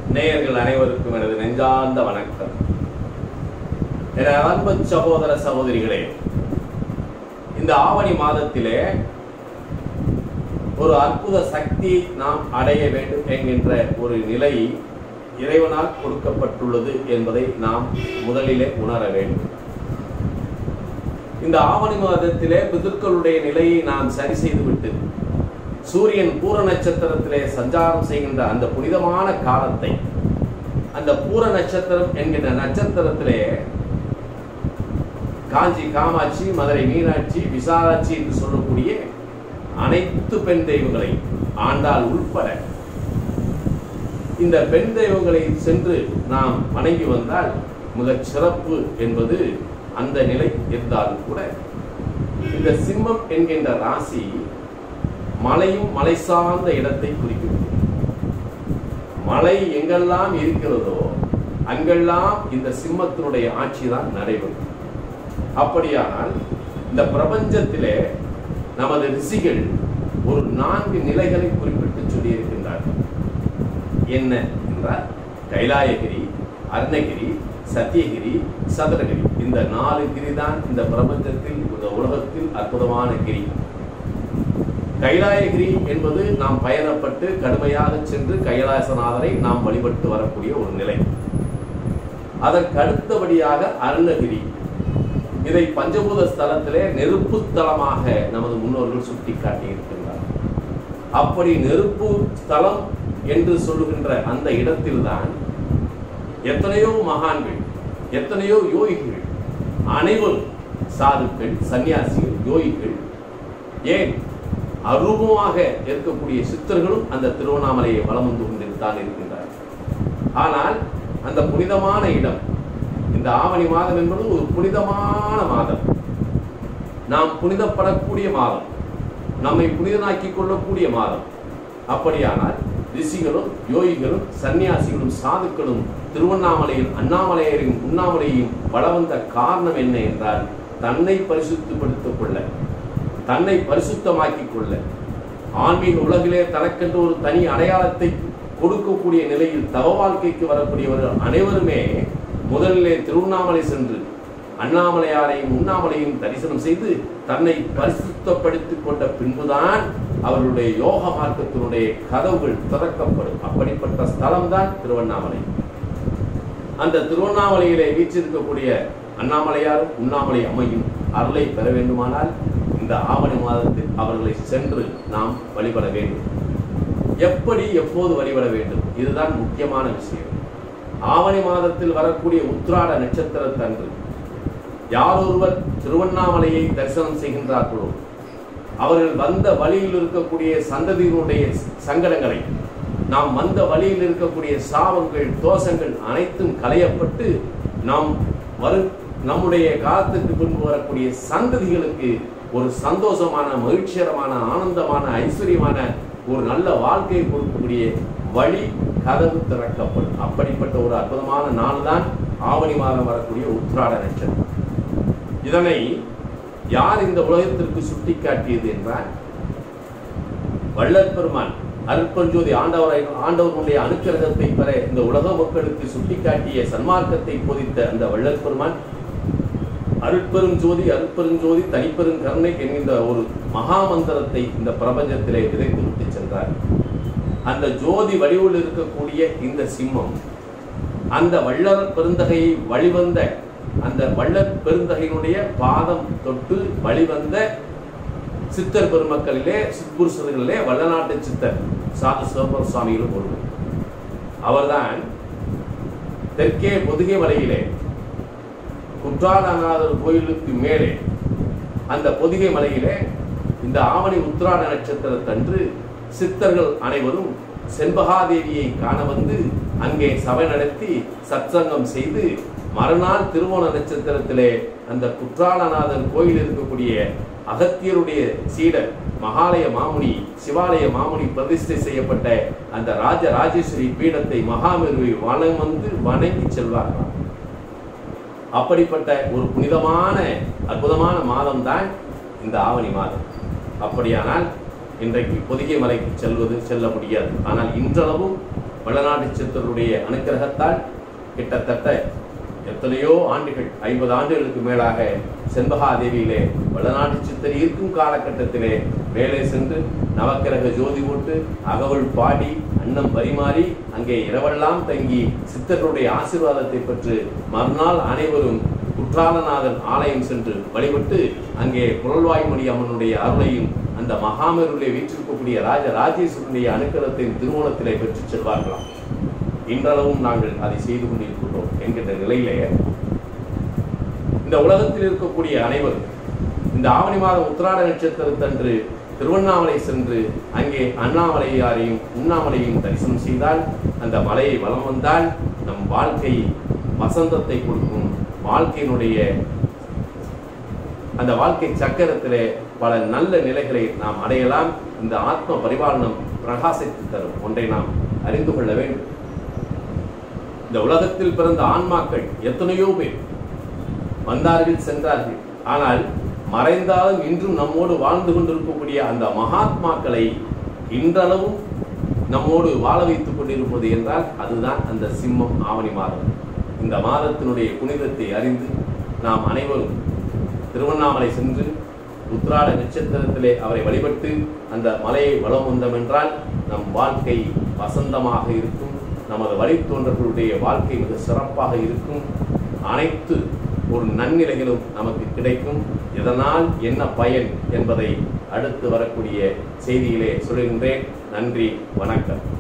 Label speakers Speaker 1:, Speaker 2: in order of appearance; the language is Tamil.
Speaker 1: நேயர்கள் அனைவருக்கும் எனது நெஞ்சார்ந்த வணக்கம் என அன்பு சகோதர சகோதரிகளே இந்த ஆவணி மாதத்திலே ஒரு அற்புத சக்தி நாம் அடைய வேண்டும் என்கின்ற ஒரு நிலை இறைவனால் கொடுக்கப்பட்டுள்ளது என்பதை நாம் முதலிலே உணர வேண்டும் இந்த ஆவணி மாதத்திலே பிதுர்களுடைய நிலையை நாம் சரி செய்துவிட்டு சூரியன் பூர நட்சத்திரத்திலே சஞ்சாரம் செய்கின்ற அந்த புனிதமான காலத்தை அந்த பூர நட்சத்திரம் என்கின்ற நட்சத்திரத்திலே காஞ்சி காமாட்சி மதுரை மீனாட்சி விசாலாட்சி என்று சொல்லக்கூடிய அனைத்து பெண் தெய்வங்களை ஆண்டாள் உட்பட இந்த பெண் தெய்வங்களை சென்று நாம் வணங்கி வந்தால் மிகச் சிறப்பு என்பது அந்த நிலை இருந்தாலும் கூட இந்த சிம்மம் என்கின்ற ராசி மலையும் மலை சார்ந்த இடத்தை குறிக்கிறது மலை எங்கெல்லாம் இருக்கிறதோ அங்கெல்லாம் இந்த சிம்மத்தினுடைய ஆட்சி தான் நடைபெறும் அப்படியானால் இந்த பிரபஞ்சத்திலே நமது ரிஷிகள் ஒரு நான்கு நிலைகளை குறிப்பிட்டு சொல்லியிருக்கின்றார்கள் என்ன என்றால் கைலாயகிரி அருணகிரி சத்தியகிரி சதுரகிரி இந்த நாலு கிரி தான் இந்த பிரபஞ்சத்தில் இந்த உலகத்தில் அற்புதமான கிரி கைலாயகிரி என்பது நாம் பயணப்பட்டு கடுமையாக சென்று கைலாசநாதரை நாம் வழிபட்டு வரக்கூடிய ஒரு நிலை அதற்கு அடுத்தபடியாக அருணகிரி இதை பஞ்சபூத ஸ்தலத்திலே நெருப்பு தலமாக நமது முன்னோர்கள் சுட்டி காட்டியிருக்கின்றார் அப்படி நெருப்பு ஸ்தலம் என்று சொல்லுகின்ற அந்த இடத்தில்தான் எத்தனையோ மகான்கள் எத்தனையோ யோகிகள் அனைவரும் சாதுக்கள் சன்னியாசிகள் யோகிகள் ஏன் அரூபமாக இருக்கக்கூடிய சித்தர்களும் அந்த திருவண்ணாமலையை வலம் வந்து கொண்டிருத்தான் இருக்கின்றார் ஆனால் அந்த புனிதமான இடம் இந்த ஆவணி மாதம் என்பது ஒரு புனிதமான மாதம் நாம் புனிதப்படக்கூடிய மாதம் நம்மை புனிதனாக்கிக் கொள்ளக்கூடிய மாதம் அப்படியானால் ரிஷிகளும் யோகிகளும் சன்னியாசிகளும் சாதுக்களும் திருவண்ணாமலையில் அண்ணாமலையரின் உண்ணாமலையும் வள வந்த காரணம் என்ன என்றால் தன்னை பரிசுத்தப்படுத்திக் கொள்ள தன்னை பரிசுத்தமாக்கிக் கொள்ள ஆன்மீக உலகிலே தனக்கென்று ஒரு தனி அடையாளத்தை கொடுக்கக்கூடிய நிலையில் தவ வாழ்க்கைக்கு வரக்கூடியவர்கள் அனைவருமே முதலிலே திருவண்ணாமலை சென்று அண்ணாமலையாரையும் உண்ணாமலையும் தரிசனம் செய்து தன்னை பரிசுத்தப்படுத்திக் கொண்ட பின்புதான் அவர்களுடைய யோக மார்க்கத்தினுடைய கதவுகள் திறக்கப்படும் அப்படிப்பட்ட ஸ்தலம்தான் திருவண்ணாமலை அந்த திருவண்ணாமலையிலே வீற்றிருக்கக்கூடிய அண்ணாமலையாரும் உண்ணாமலை அம்மையும் அருளை பெற வேண்டுமானால் இந்த ஆவணி மாதத்தில் அவர்களை சென்று நாம் வழிபட வேண்டும் எப்படி எப்போது வழிபட வேண்டும் இதுதான் முக்கியமான விஷயம் ஆவணி மாதத்தில் வரக்கூடிய உத்ராட நட்சத்திரத்தன்று யார் ஒருவர் திருவண்ணாமலையை தரிசனம் செய்கின்றார்களோ அவர்கள் வந்த வழியில் இருக்கக்கூடிய சந்ததியினுடைய சங்கடங்களை நாம் வந்த வழியில் இருக்கக்கூடிய சாபங்கள் தோஷங்கள் அனைத்தும் களையப்பட்டு நாம் வரு நம்முடைய காலத்துக்கு பின்பு வரக்கூடிய சந்ததிகளுக்கு ஒரு சந்தோஷமான மகிழ்ச்சிகரமான ஆனந்தமான ஐஸ்வர்யமான ஒரு நல்ல வாழ்க்கையை கொடுக்கக்கூடிய வழி கதவு திறக்கப்படும் அப்படிப்பட்ட ஒரு அற்புதமான நாள் தான் ஆவணி மாதம் வரக்கூடிய உத்ராட நட்சத்திரம் இதனை யார் இந்த உலகத்திற்கு சுட்டிக்காட்டியது என்றால் வள்ளல் பெருமான் அருட்பஞ்சோதி ஆண்டவரை ஆண்டவர்களுடைய அனுக்கிரகத்தை பெற இந்த உலக மக்களுக்கு சுட்டிக்காட்டிய சன்மார்க்கத்தை போதித்த அந்த வள்ளல் பெருமான் அருட்பெரும் ஜோதி அருட்பெரும் ஜோதி தனிப்பெரும் கருணை என்கின்ற ஒரு மகாமந்திரத்தை இந்த பிரபஞ்சத்திலே விதைத்து விட்டு சென்றார் அந்த ஜோதி வடிவில் இருக்கக்கூடிய இந்த சிம்மம் அந்த வள்ளல் பெருந்தகையை வழிவந்த அந்த வள்ளல் பெருந்தகையினுடைய பாதம் தொட்டு வழிவந்த சித்தர் பெருமக்களிலே சிற்புருஷர்களிலே வள்ளநாட்டு சித்தர் சாது சிவபுர சுவாமிகளும் ஒருவர் அவர்தான் தெற்கே பொதுகை மலையிலே குற்றாலநாதர் கோயிலுக்கு மேலே அந்த பொதிகை மலையிலே இந்த ஆவணி உத்திராட நட்சத்திரத்தன்று சித்தர்கள் அனைவரும் செண்பகாதேவியை காண வந்து அங்கே சபை நடத்தி சத்சங்கம் செய்து மறுநாள் திருவோண நட்சத்திரத்திலே அந்த குற்றாலநாதர் கோயில் இருக்கக்கூடிய அகத்தியருடைய சீடர் மகாலய மாமுனி சிவாலய மாமுனி பிரதிஷ்டை செய்யப்பட்ட அந்த ராஜ ராஜேஸ்வரி பீடத்தை மகாமெருவை வளம் வந்து வணங்கி செல்வார்களாம் அப்படிப்பட்ட ஒரு புனிதமான அற்புதமான மாதம் தான் இந்த ஆவணி மாதம் அப்படியானால் இன்றைக்கு பொதிகை மலைக்கு செல்வது செல்ல முடியாது ஆனால் இன்றளவும் வளநாட்டு சித்தருடைய அனுக்கிரகத்தால் கிட்டத்தட்ட எத்தனையோ ஆண்டுகள் ஐம்பது ஆண்டுகளுக்கு மேலாக செண்பகாதேவியிலே வளநாட்டு சித்தர் இருக்கும் காலகட்டத்திலே மேலே சென்று நவக்கிரக ஜோதி போட்டு அகவல் பாடி அன்னம் பரிமாறி அங்கே இரவெல்லாம் தங்கி சித்தர்களுடைய ஆசீர்வாதத்தை பெற்று மறுநாள் அனைவரும் குற்றாலநாதன் ஆலயம் சென்று வழிபட்டு அங்கே குரல்வாய்மொழி அம்மனுடைய அருளையும் அந்த மகாமேருளே வீற்றிருக்கக்கூடிய ராஜ ராஜேஸ்வரனுடைய அனுக்கிரகத்தின் திருமணத்திலே பெற்றுச் செல்வார்களாம் இன்றளவும் நாங்கள் அதை செய்து கொண்டிருக்கிறோம் என்கின்ற நிலையிலே இந்த உலகத்தில் இருக்கக்கூடிய அனைவரும் இந்த ஆவணி மாதம் உத்திராட நட்சத்திரத்தன்று திருவண்ணாமலை சென்று அங்கே அண்ணாமலையாரையும் உண்ணாமலையும் தரிசனம் செய்தால் அந்த மலையை வலம் வந்தால் நம் வாழ்க்கை வசந்தத்தை கொடுக்கும் வாழ்க்கையினுடைய அந்த வாழ்க்கை சக்கரத்திலே பல நல்ல நிலைகளை நாம் அடையலாம் இந்த ஆத்ம பரிபாலனம் பிரகாசித்து தரும் ஒன்றை நாம் அறிந்து கொள்ள வேண்டும் இந்த உலகத்தில் பிறந்த ஆன்மாக்கள் எத்தனையோ பேர் வந்தார்கள் சென்றார்கள் ஆனால் மறைந்தாலும் இன்றும் நம்மோடு வாழ்ந்து கொண்டிருக்கக்கூடிய அந்த மகாத்மாக்களை இன்றளவும் நம்மோடு வாழ வைத்துக் கொண்டிருப்பது என்றால் அதுதான் அந்த சிம்மம் ஆவணி மாதம் இந்த மாதத்தினுடைய புனிதத்தை அறிந்து நாம் அனைவரும் திருவண்ணாமலை சென்று உத்ராட நட்சத்திரத்திலே அவரை வழிபட்டு அந்த மலையை வலம் வந்தோம் என்றால் நம் வாழ்க்கை வசந்தமாக இருக்கும் நமது வழித்தோன்றர்களுடைய வாழ்க்கை மிக சிறப்பாக இருக்கும் அனைத்து ஒரு நன்னிலைகளும் நமக்கு கிடைக்கும் இதனால் என்ன பயன் என்பதை அடுத்து வரக்கூடிய செய்தியிலே சொல்கின்றேன் நன்றி வணக்கம்